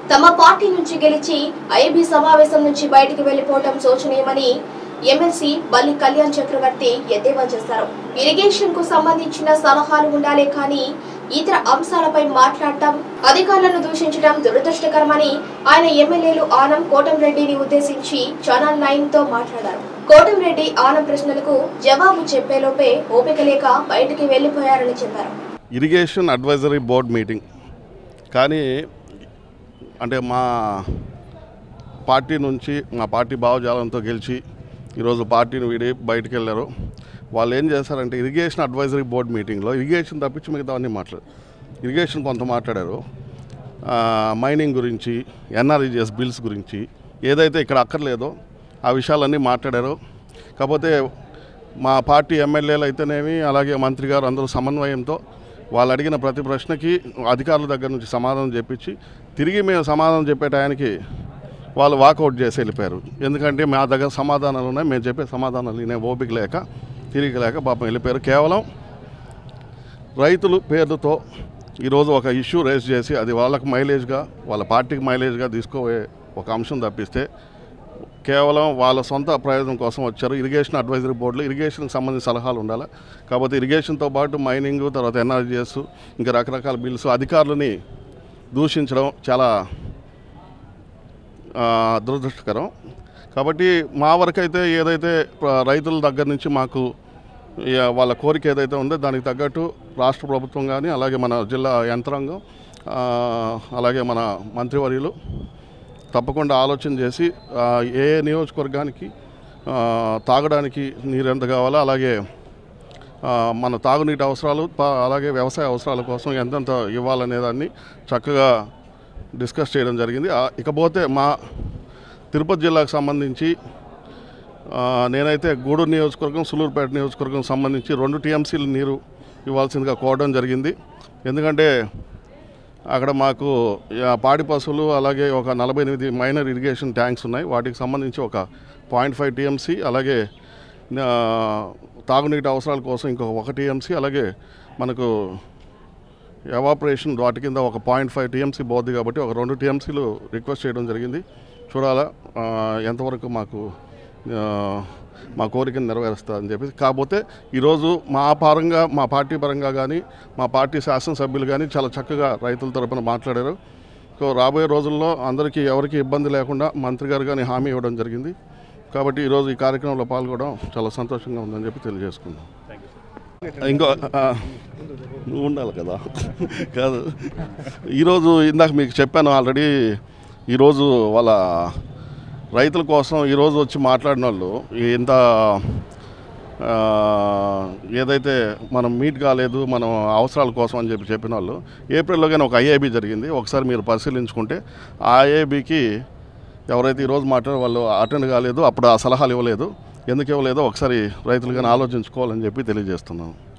తమ పార్టీ నుంచి గెలిచి ఐబీ సమావేశం నుంచి బయటికి వెళ్లిపోవడం శోచనీయమని ఎమ్మెల్సీ బల్లి కళ్యాణ్ చక్రవర్తి ఎద్దేవా చేశారు ఇరిగేషన్ కు సంబంధించిన సలహాలు ఉండాలే కానీ ఇతర అంశాలపై మాట్లాడటం అధికారులను దూషించడం దురదృష్టకరమని ఆయన ఎమ్మెల్యేలు ఆనం కోటంరెడ్డిని ఉద్దేశించి ఛానల్ నైన్ తో మాట్లాడారు కోటంరెడ్డి ఆనం ప్రశ్నలకు జవాబు చెప్పేలోపే ఓపిక లేక బయటికి వెళ్లిపోయారని చెప్పారు ఇరిగేషన్ అడ్వైజరీ బోర్డ్ మీటింగ్ కానీ అంటే మా పార్టీ నుంచి మా పార్టీ భావజాలంతో గెలిచి ఈరోజు పార్టీని వీడి బయటికి వెళ్ళారు వాళ్ళు ఏం చేశారంటే ఇరిగేషన్ అడ్వైజరీ బోర్డ్ మీటింగ్లో ఇరిగేషన్ తప్పించి మిగతా అన్నీ మాట్లాడారు ఇరిగేషన్ కొంత మాట్లాడారు ఆ, మైనింగ్ గురించి ఎన్ఆర్ఈజిఎస్ బిల్స్ గురించి ఏదైతే ఇక్కడ అక్కర్లేదో ఆ విషయాలన్నీ మాట్లాడారు కాకపోతే మా పార్టీ ఎమ్మెల్యేలు అయితేనేమి అలాగే మంత్రి గారు అందరూ సమన్వయంతో వాళ్ళు అడిగిన ప్రతి ప్రశ్నకి అధికారుల దగ్గర నుంచి సమాధానం చెప్పించి తిరిగి మేము సమాధానం చెప్పే టయానికి వాళ్ళు వాకౌట్ చేసి వెళ్ళిపోయారు ఎందుకంటే మా దగ్గర సమాధానాలు ఉన్నాయి మేము చెప్పే సమాధానాలు వినే ఓపిక లేక తిరిగి లేక పాపం వెళ్ళిపోయారు కేవలం రైతులు పేర్లతో ఈరోజు ఒక ఇష్యూ రేస్ చేసి అది వాళ్ళకి మైలేజ్గా వాళ్ళ పార్టీకి మైలేజ్గా తీసుకోబోయే ఒక అంశం తప్పిస్తే కేవలం వాళ్ళ సొంత ప్రయోజనం కోసం వచ్చారు ఇరిగేషన్ అడ్వైజరీ బోర్డులో ఇరిగేషన్కి సంబంధించిన సలహాలు ఉండాలి కాకపోతే ఇరిగేషన్తో పాటు మైనింగ్ తర్వాత ఎన్ఆర్జీఎస్ ఇంకా రకరకాల బిల్స్ అధికారులని దూషించడం చాలా ఆ, దురదృష్టకరం కాబట్టి మా వరకైతే ఏదైతే ప్ర- రైతుల దగ్గర నుంచి మాకు ఈ వాళ్ళ కోరిక ఏదైతే ఉందో దానికి తగ్గట్టు రాష్ట్ర ప్రభుత్వం కానీ అలాగే మన జిల్లా యంత్రాంగం ఆ, అలాగే మన మంత్రివర్యులు తప్పకుండా ఆలోచన చేసి ఆ, ఏ ఏ నియోజకవర్గానికి ఆ, తాగడానికి నీరు ఎంత కావాలో అలాగే ఆ, మన తాగునీటి అవసరాలు ప- అలాగే వ్యవసాయ అవసరాల కోసం ఎంతెంత ఇవ్వాలనే దాన్ని చక్కగా డిస్కస్ చేయడం జరిగింది ఆ, ఇకపోతే మా తిరుపతి జిల్లాకు సంబంధించి ఆ, నేనైతే గూడూరు నియోజకవర్గం సులూరుపేట నియోజకవర్గం సంబంధించి రెండు టీఎంసీలు నీరు ఇవ్వాల్సిందిగా కోరడం జరిగింది ఎందుకంటే అక్కడ మాకు ఆ, పాడి పశువులు అలాగే ఒక నలభై ఎనిమిది మైనర్ ఇరిగేషన్ ట్యాంక్స్ ఉన్నాయి వాటికి సంబంధించి ఒక పాయింట్ ఫైవ్ టీఎంసీ అలాగే ఆ, తాగునీటి అవసరాల కోసం ఇంకొక ఒక టీఎంసీ అలాగే మనకు ఎవాపరేషన్ వాటి కింద ఒక పాయింట్ ఫైవ్ టీఎంసీ పోద్ది కాబట్టి ఒక రెండు టీఎంసీలు రిక్వెస్ట్ చేయడం జరిగింది చూడాలా ఆ, ఎంతవరకు మాకు ఆ, మా కోరికను నెరవేరుస్తా అని చెప్పేసి కాకపోతే ఈరోజు మా పరంగా మా పార్టీ పరంగా కానీ మా పార్టీ శాసనసభ్యులు కానీ చాలా చక్కగా రైతుల తరపున మాట్లాడారు సో రాబోయే రోజుల్లో అందరికీ ఎవరికి ఇబ్బంది లేకుండా మంత్రి గారు కానీ హామీ ఇవ్వడం జరిగింది కాబట్టి ఈరోజు ఈ కార్యక్రమంలో పాల్గొనడం చాలా సంతోషంగా ఉందని చెప్పి తెలియజేసుకున్నాం ఇంకో ఆ, నువ్వు ఉండాలి కదా కాదు ఈరోజు ఇందాక మీకు చెప్పాను ఆల్రెడీ ఈరోజు వాళ్ళ రైతుల కోసం ఈరోజు వచ్చి మాట్లాడిన వాళ్ళు ఇంత ఆ, ఏదైతే మనం మీట్ కాలేదు మనం అవసరాల కోసం అని చెప్పి చెప్పిన వాళ్ళు ఏప్రిల్లో కానీ ఒక ఐఏబీ జరిగింది ఒకసారి మీరు పరిశీలించుకుంటే ఆ ఐఏబీకి ఎవరైతే ఈరోజు మాట్లాడారో వాళ్ళు అటెండ్ కాలేదు అప్పుడు ఆ సలహాలు ఇవ్వలేదు ఎందుకు ఇవ్వలేదో ఒకసారి రైతులు కానీ ఆలోచించుకోవాలని చెప్పి తెలియజేస్తున్నాను